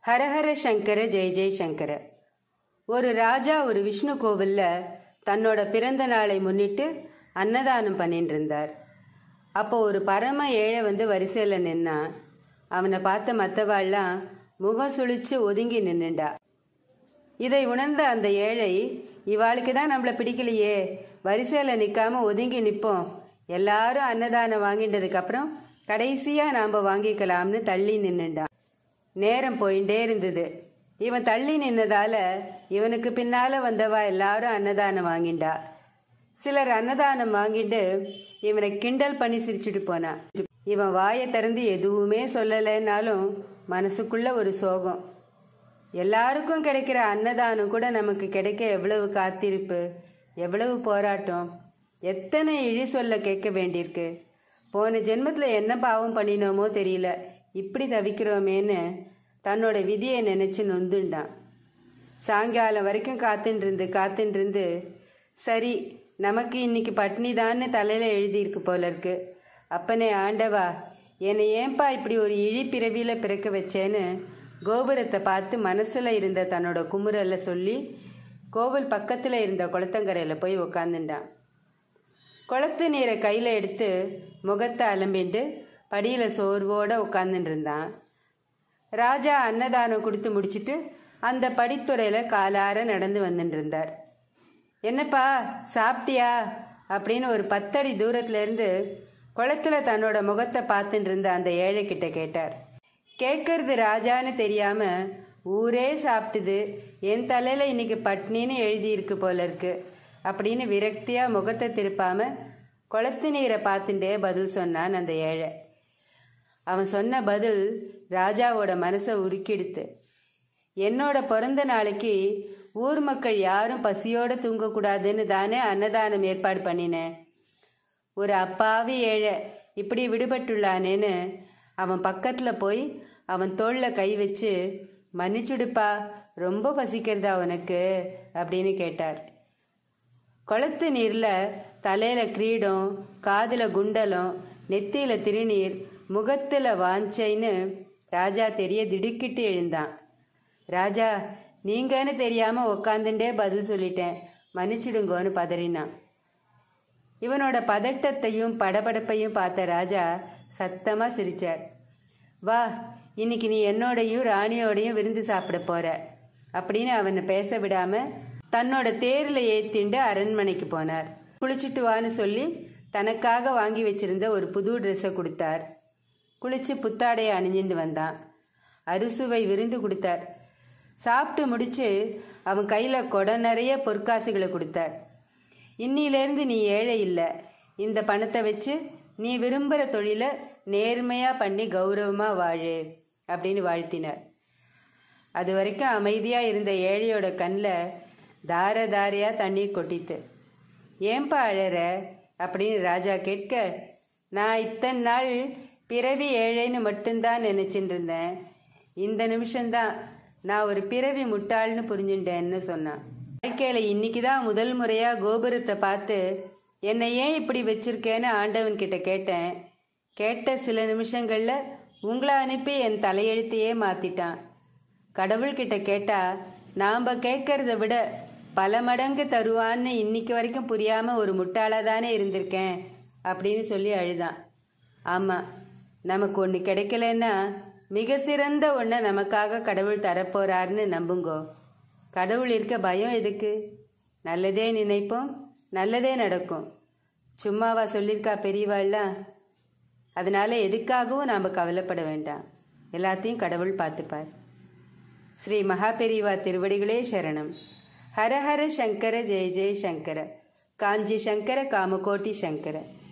ஹரஹர சங்கர ஜெய ஜெய சங்கர ஒரு ராஜா ஒரு விஷ்ணு கோவில்ல தன்னோட பிறந்த நாளை முன்னிட்டு அன்னதானம் பண்ணிட்டு இருந்தார் அப்போ ஒரு பரம ஏழை வந்து வரிசையில் நின்னான் அவனை பார்த்த மற்றவாள்லாம் முகம் சுழிச்சு ஒதுங்கி நின்னுண்டா இதை உணர்ந்த அந்த ஏழை இவாளுக்கு தான் நம்மளை பிடிக்கலையே வரிசையில் நிற்காம ஒதுங்கி நிற்போம் எல்லாரும் அன்னதானம் வாங்கிட்டதுக்கு அப்புறம் கடைசியாக நாம் வாங்கிக்கலாம்னு தள்ளி நின்னுண்டான் நேரம் போயிட்டே இருந்தது இவன் தள்ளி நின்னதால இவனுக்கு பின்னால வந்தவா எல்லாரும் அன்னதானம் வாங்கிண்டா சிலர் அன்னதானம் வாங்கிட்டு இவனை கிண்டல் பண்ணி சிரிச்சுட்டு போனான் இவன் வாயை திறந்து எதுவுமே சொல்லலைன்னாலும் மனசுக்குள்ள ஒரு சோகம் எல்லாருக்கும் கிடைக்கிற அன்னதானம் கூட நமக்கு கிடைக்க எவ்வளவு காத்திருப்பு எவ்வளவு போராட்டம் எத்தனை இழி சொல்ல கேட்க வேண்டியிருக்கு போன ஜென்மத்தில் என்ன பாவம் பண்ணினோமோ தெரியல இப்படி தவிக்கிறோமேன்னு தன்னோட விதியை நினச்சி நொந்துண்டான் சாயங்காலம் வரைக்கும் காத்துட்டு இருந்து காத்துட்டு இருந்து சரி நமக்கு இன்னைக்கு பட்னி தான்னு தலையில் எழுதியிருக்கு போல இருக்கு அப்பனே ஆண்டவா என்னை ஏன்பா இப்படி ஒரு இழி பிறவியில் பிறக்க வச்சேன்னு கோபுரத்தை பார்த்து மனசில் இருந்த தன்னோட குமுறலை சொல்லி கோவில் பக்கத்தில் இருந்த குளத்தங்கரையில் போய் உக்காந்துட்டான் குளத்து நீரை கையில் எடுத்து முகத்தை அலம்பிண்டு படியில் சோர்வோடு உட்காந்துட்டு இருந்தான் ராஜா அன்னதானம் கொடுத்து முடிச்சிட்டு அந்த படித்துறையில் காலார நடந்து வந்துட்டு இருந்தார் என்னப்பா சாப்பிட்டியா அப்படின்னு ஒரு பத்தடி தூரத்துல இருந்து குளத்துல தன்னோட முகத்தை பார்த்துட்டு இருந்த அந்த ஏழை கிட்ட கேட்டார் கேட்கறது ராஜான்னு தெரியாம ஊரே சாப்பிட்டுது என் தலையில இன்னைக்கு பட்னின்னு எழுதியிருக்கு போல இருக்கு அப்படின்னு விரக்தியா முகத்தை திருப்பாம குளத்து நீரை பார்த்துட்டே பதில் சொன்னான் அந்த ஏழை அவன் சொன்ன பதில் ராஜாவோட மனசை உருக்கிடுத்து என்னோட பிறந்த நாளைக்கு ஊர் மக்கள் யாரும் பசியோட தூங்கக்கூடாதுன்னு தானே அன்னதானம் ஏற்பாடு பண்ணினேன் ஒரு அப்பாவி ஏழை இப்படி விடுபட்டுள்ளானேன்னு அவன் பக்கத்தில் போய் அவன் தோளில் கை வச்சு மன்னிச்சுடுப்பா ரொம்ப பசிக்கிறதா உனக்கு அப்படின்னு கேட்டார் குளத்து நீரில் தலையில் கிரீடம் காதில் குண்டலம் நெத்தியில் திருநீர் முகத்தில் வாஞ்சைன்னு ராஜா தெரிய திடுக்கிட்டு எழுந்தான் ராஜா நீங்கன்னு தெரியாமல் உக்காந்துட்டே பதில் சொல்லிட்டேன் மன்னிச்சிடுங்கோன்னு பதறினான் இவனோட பதட்டத்தையும் படபடப்பையும் பார்த்த ராஜா சத்தமாக சிரிச்சார் வா இன்னைக்கு நீ என்னோடையும் ராணியோடையும் விருந்து சாப்பிட போற அப்படின்னு அவனை பேச விடாம தன்னோட தேரில் ஏத்திண்டு அரண்மனைக்கு போனார் குளிச்சுட்டு வான்னு சொல்லி தனக்காக வாங்கி வச்சிருந்த ஒரு புது ட்ரெஸ்ஸை கொடுத்தார் குளிச்சு புத்தாடையை அணிஞ்சுட்டு வந்தான் அறுசுவை விருந்து கொடுத்தார் சாப்பிட்டு முடிச்சு அவன் கையில் கொடை நிறைய பொற்காசுகளை கொடுத்தார் இன்னிலேருந்து நீ ஏழை இல்லை இந்த பணத்தை வச்சு நீ விரும்புகிற தொழிலை நேர்மையாக பண்ணி கௌரவமாக வாழு அப்படின்னு வாழ்த்தினார் அது வரைக்கும் அமைதியாக இருந்த ஏழையோட கண்ணில் தார தாரையாக தண்ணீர் கொட்டித்து ஏன்பா அழற அப்படின்னு ராஜா கேட்க நான் இத்தனை நாள் பிறவி ஏழைன்னு மட்டும்தான் நினச்சிட்டு இருந்தேன் இந்த நிமிஷம்தான் நான் ஒரு பிறவி முட்டாள்னு புரிஞ்சுட்டேன்னு சொன்னான் வாழ்க்கையில் இன்னைக்கு தான் முதல் முறையாக கோபுரத்தை பார்த்து என்னை ஏன் இப்படி வச்சிருக்கேன்னு ஆண்டவன் கிட்ட கேட்டேன் கேட்ட சில நிமிஷங்களில் உங்களை அனுப்பி என் தலையெழுத்தையே மாற்றிட்டான் கடவுள்கிட்ட கேட்டா நாம் கேட்கறத விட பல மடங்கு தருவான்னு இன்னைக்கு வரைக்கும் புரியாமல் ஒரு முட்டாளாக தானே இருந்திருக்கேன் அப்படின்னு சொல்லி அழுதான் ஆமாம் நமக்கு ஒன்று கிடைக்கலன்னா மிக சிறந்த ஒன்றை நமக்காக கடவுள் தரப்போறாருன்னு நம்புங்கோ கடவுள் இருக்க பயம் எதுக்கு நல்லதே நினைப்போம் நல்லதே நடக்கும் சும்மாவா சொல்லியிருக்கா பெரியவாள்லாம் அதனால எதுக்காகவும் நாம் கவலைப்பட வேண்டாம் எல்லாத்தையும் கடவுள் பார்த்துப்பார் ஸ்ரீ மகாபெரிவா திருவடிகளே சரணம் ஹர ஹர சங்கர ஜெய ஜெய சங்கர காஞ்சி சங்கர காமகோட்டி சங்கர